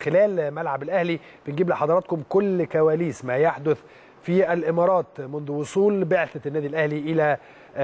خلال ملعب الاهلي بنجيب لحضراتكم كل كواليس ما يحدث في الامارات منذ وصول بعثه النادي الاهلي الى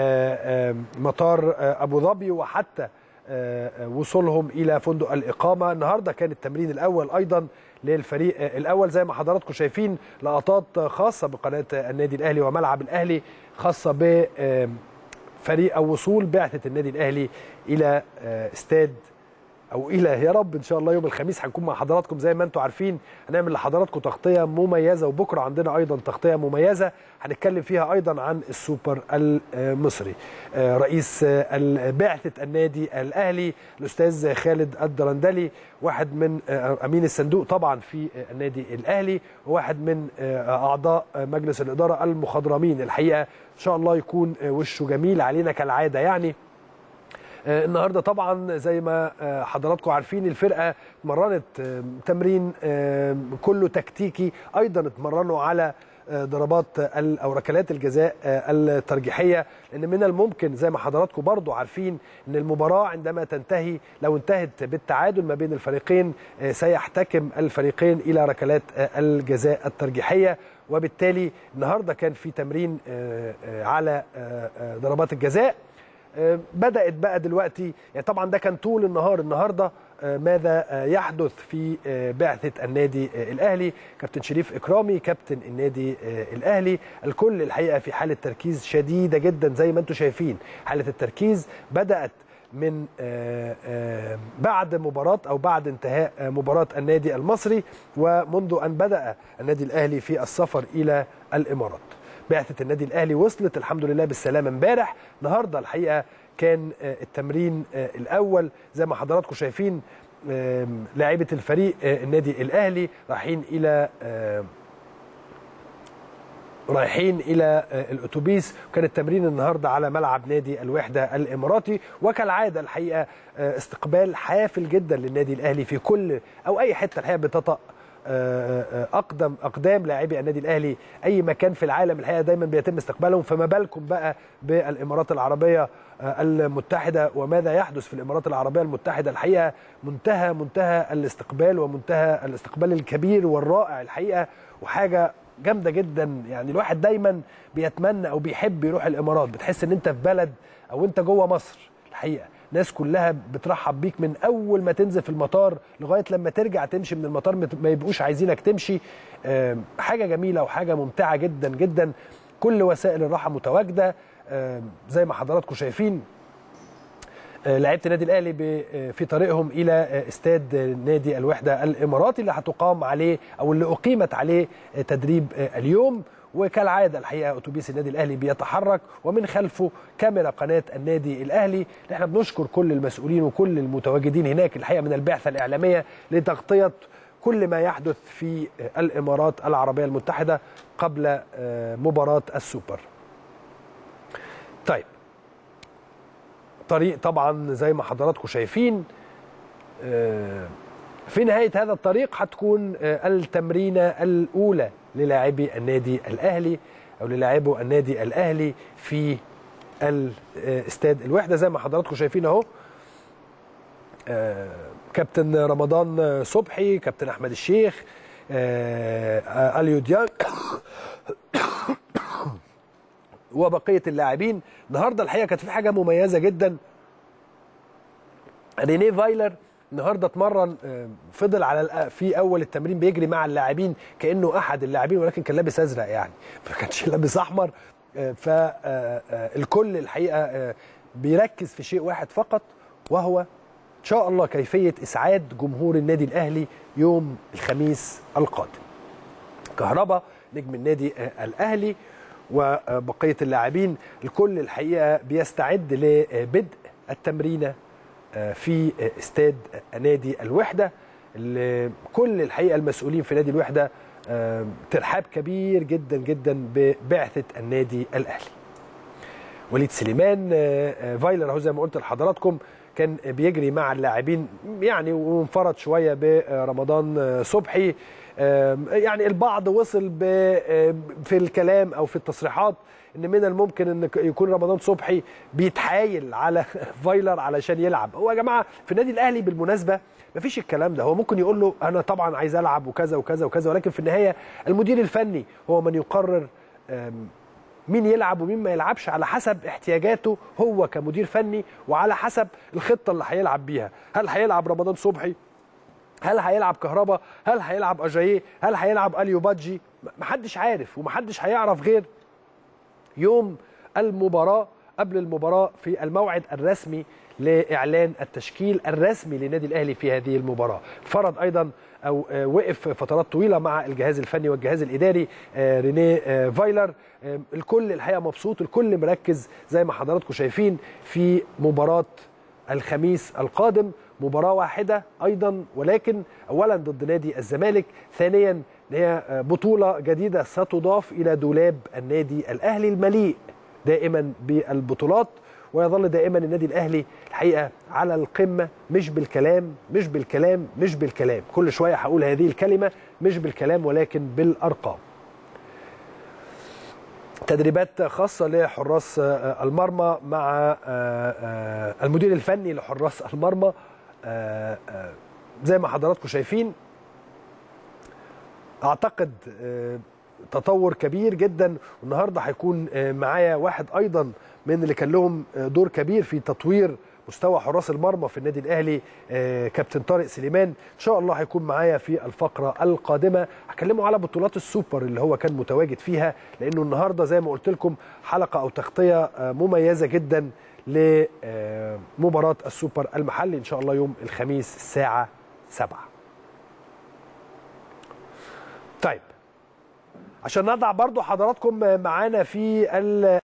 مطار ابو ظبي وحتى وصولهم الى فندق الاقامه النهارده كان التمرين الاول ايضا للفريق الاول زي ما حضراتكم شايفين لقطات خاصه بقناه النادي الاهلي وملعب الاهلي خاصه ب فريق او وصول بعثه النادي الاهلي الى استاد او الى يا رب ان شاء الله يوم الخميس هنكون مع حضراتكم زي ما انتم عارفين هنعمل لحضراتكم تغطيه مميزه وبكره عندنا ايضا تغطيه مميزه هنتكلم فيها ايضا عن السوبر المصري رئيس بعثه النادي الاهلي الاستاذ خالد الدرندلي واحد من امين الصندوق طبعا في النادي الاهلي وواحد من اعضاء مجلس الاداره المخضرمين الحقيقه ان شاء الله يكون وشه جميل علينا كالعاده يعني النهارده طبعا زي ما حضراتكم عارفين الفرقه اتمرنت تمرين كله تكتيكي ايضا اتمرنوا على ضربات او ركلات الجزاء الترجيحيه لان من الممكن زي ما حضراتكم برضو عارفين ان المباراه عندما تنتهي لو انتهت بالتعادل ما بين الفريقين سيحتكم الفريقين الى ركلات الجزاء الترجيحيه وبالتالي النهارده كان في تمرين على ضربات الجزاء بدات بقى دلوقتي يعني طبعا ده كان طول النهار النهارده ماذا يحدث في بعثه النادي الاهلي كابتن شريف اكرامي كابتن النادي الاهلي الكل الحقيقه في حاله تركيز شديده جدا زي ما انتم شايفين حاله التركيز بدات من بعد مباراة أو بعد انتهاء مباراة النادي المصري ومنذ أن بدأ النادي الأهلي في السفر إلى الإمارات بعثه النادي الاهلي وصلت الحمد لله بالسلامه امبارح النهارده الحقيقه كان التمرين الاول زي ما حضراتكم شايفين لاعيبه الفريق النادي الاهلي رايحين الى رايحين الى الاتوبيس وكان التمرين النهارده على ملعب نادي الوحده الاماراتي وكالعاده الحقيقه استقبال حافل جدا للنادي الاهلي في كل او اي حته الحقيقه بتطأ اقدم اقدام لاعبي النادي الاهلي اي مكان في العالم الحقيقه دايما بيتم استقبالهم فما بالكم بقى بالامارات العربيه المتحده وماذا يحدث في الامارات العربيه المتحده الحقيقه منتهى منتهى الاستقبال ومنتهى الاستقبال الكبير والرائع الحقيقه وحاجه جامده جدا يعني الواحد دايما بيتمنى او بيحب يروح الامارات بتحس ان انت في بلد او انت جوه مصر الحقيقه ناس كلها بترحب بيك من اول ما تنزل في المطار لغايه لما ترجع تمشي من المطار ما يبقوش عايزينك تمشي حاجه جميله وحاجه ممتعه جدا جدا كل وسائل الراحه متواجده زي ما حضراتكم شايفين لعيبه النادي الاهلي في طريقهم الى استاد نادي الوحده الاماراتي اللي هتقام عليه او اللي اقيمت عليه تدريب اليوم وكالعاده الحقيقه اتوبيس النادي الاهلي بيتحرك ومن خلفه كاميرا قناه النادي الاهلي احنا بنشكر كل المسؤولين وكل المتواجدين هناك الحقيقه من البعثه الاعلاميه لتغطيه كل ما يحدث في الامارات العربيه المتحده قبل مباراه السوبر. طيب طريق طبعا زي ما حضراتكم شايفين في نهايه هذا الطريق هتكون التمرينه الاولى للاعبي النادي الاهلي او للاعبو النادي الاهلي في الاستاد الوحده زي ما حضراتكم شايفين اهو كابتن رمضان صبحي كابتن احمد الشيخ اليو ديانج وبقيه اللاعبين النهارده الحقيقه كانت في حاجه مميزه جدا رينيه فايلر النهارده اتمرن فضل على في اول التمرين بيجري مع اللاعبين كانه احد اللاعبين ولكن كان لابس ازرق يعني ما كانش لابس احمر فالكل الحقيقه بيركز في شيء واحد فقط وهو ان شاء الله كيفيه اسعاد جمهور النادي الاهلي يوم الخميس القادم. كهربا نجم النادي الاهلي وبقيه اللاعبين الكل الحقيقه بيستعد لبدء التمرينه في استاد نادي الوحده اللي كل الحقيقه المسؤولين في نادي الوحده ترحاب كبير جدا جدا ببعثه النادي الاهلي. وليد سليمان فايلر اهو زي ما قلت لحضراتكم كان بيجري مع اللاعبين يعني وانفرد شويه برمضان صبحي يعني البعض وصل في الكلام او في التصريحات ان من الممكن ان يكون رمضان صبحي بيتحايل على فايلر علشان يلعب هو يا جماعه في النادي الاهلي بالمناسبه مفيش الكلام ده هو ممكن يقول له انا طبعا عايز العب وكذا وكذا وكذا ولكن في النهايه المدير الفني هو من يقرر مين يلعب ومين ما يلعبش على حسب احتياجاته هو كمدير فني وعلى حسب الخطه اللي هيلعب بيها هل هيلعب رمضان صبحي هل هيلعب كهربا هل هيلعب اجاييه هل هيلعب اليو بادجي محدش عارف ومحدش هيعرف غير يوم المباراه قبل المباراه في الموعد الرسمي لاعلان التشكيل الرسمي للنادي الاهلي في هذه المباراه فرض ايضا او وقف فترات طويله مع الجهاز الفني والجهاز الاداري رينيه فايلر الكل الحقيقه مبسوط الكل مركز زي ما حضراتكم شايفين في مباراه الخميس القادم مباراه واحده ايضا ولكن اولا ضد نادي الزمالك ثانيا هي بطوله جديده ستضاف الى دولاب النادي الاهلي المليء دائما بالبطولات ويظل دائما النادي الاهلي الحقيقه على القمه مش بالكلام مش بالكلام مش بالكلام كل شويه هقول هذه الكلمه مش بالكلام ولكن بالارقام تدريبات خاصة لحراس المرمى مع المدير الفني لحراس المرمى زي ما حضراتكم شايفين اعتقد تطور كبير جدا والنهارده هيكون معايا واحد ايضا من اللي كان لهم دور كبير في تطوير مستوى حراس المرمى في النادي الاهلي كابتن طارق سليمان ان شاء الله هيكون معايا في الفقره القادمه هكلمه على بطولات السوبر اللي هو كان متواجد فيها لانه النهارده زي ما قلت لكم حلقه او تغطيه مميزه جدا لمباراه السوبر المحلي ان شاء الله يوم الخميس الساعه 7 طيب عشان نضع برضو حضراتكم معانا في